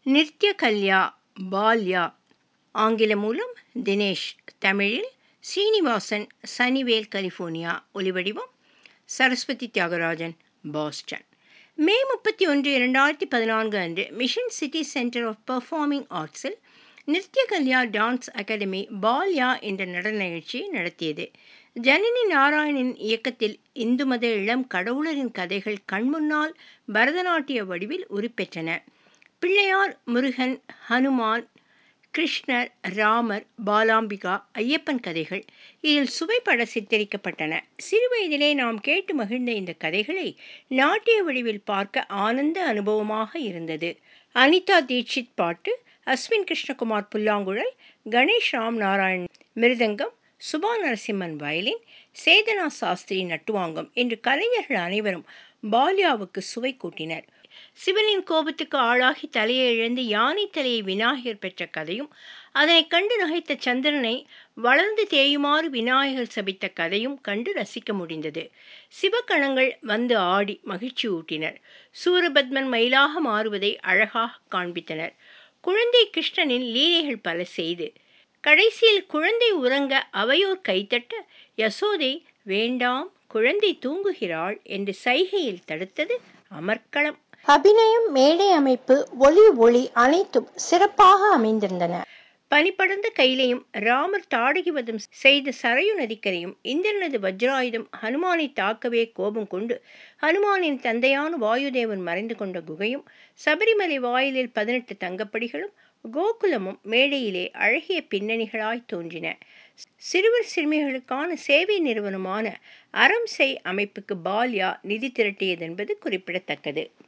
நித்ய கல்யா பால்யா ஆங்கில மூலம் தினேஷ் தமிழில் சீனிவாசன் சனிவேல் கலிஃபோர்னியா ஒலிவடிவம் சரஸ்வதி தியாகராஜன் பாஸ்டன் மே முப்பத்தி ஒன்று இரண்டாயிரத்தி பதினான்கு அன்று mission city centre of performing ஆர்ட்ஸில் நித்ய கல்யா டான்ஸ் அகாடமி பால்யா என்ற நடன நிகழ்ச்சியை நடத்தியது ஜனனி நாராயணின் இயக்கத்தில் இந்து மத இளம் கடவுளரின் கதைகள் கண்முன்னால் பரதநாட்டிய வடிவில் உருப்பெற்றன பிள்ளையார் முருகன் ஹனுமான் கிருஷ்ணர் ராமர் பாலாம்பிகா ஐயப்பன் கதைகள் இதில் சுவைப்பட சித்தரிக்கப்பட்டன சிறுவயதிலே நாம் கேட்டு மகிழ்ந்த இந்த கதைகளை நாட்டிய வடிவில் பார்க்க ஆனந்த அனுபவமாக இருந்தது அனிதா தீட்சித் பாட்டு அஸ்வின் கிருஷ்ணகுமார் புல்லாங்குழல் கணேஷ் ராம் நாராயண் மிருதங்கம் சுபா நரசிம்மன் வயலின் சேதனா சாஸ்திரி நட்டுவாங்கம் என்று கலைஞர்கள் அனைவரும் பால்யாவுக்கு சுவை கூட்டினர் சிவனின் கோபத்துக்கு ஆளாகி தலையை இழந்து யானை தலையை விநாயகர் பெற்ற கதையும் அதனை கண்டு நகைத்த சந்திரனை வளர்ந்து தேயுமாறு விநாயகர் சபித்த கதையும் கண்டு ரசிக்க முடிந்தது சிவகணங்கள் வந்து ஆடி மகிழ்ச்சி ஊட்டினர் சூரபத்மன் மயிலாக மாறுவதை அழகாக காண்பித்தனர் குழந்தை கிருஷ்ணனின் லீலைகள் பல செய்து கடைசியில் குழந்தை உறங்க அவையோர் கைத்தட்ட யசோதை வேண்டாம் குழந்தை தூங்குகிறாள் என்று சைகையில் தடுத்தது அமர்க்களம் அபிநயம் மேடை அமைப்பு ஒளி ஒளி அனைத்தும் சிறப்பாக அமைந்திருந்தன பனிப்படர்ந்த கையிலையும் ராமர் தாடகிவதம் செய்த சரையு நதிக்கரையும் இந்திரனது வஜ்ராயுதம் ஹனுமானை தாக்கவே கோபம் கொண்டு ஹனுமானின் தந்தையான வாயுதேவன் மறைந்து கொண்ட குகையும் சபரிமலை வாயிலில் பதினெட்டு தங்கப்படிகளும் கோகுலமும் மேடையிலே அழகிய பின்னணிகளாய் தோன்றின சிறுவர் சிறுமிகளுக்கான சேவை நிறுவனமான அறம் செய் அமைப்புக்கு பால்யா நிதி திரட்டியதென்பது குறிப்பிடத்தக்கது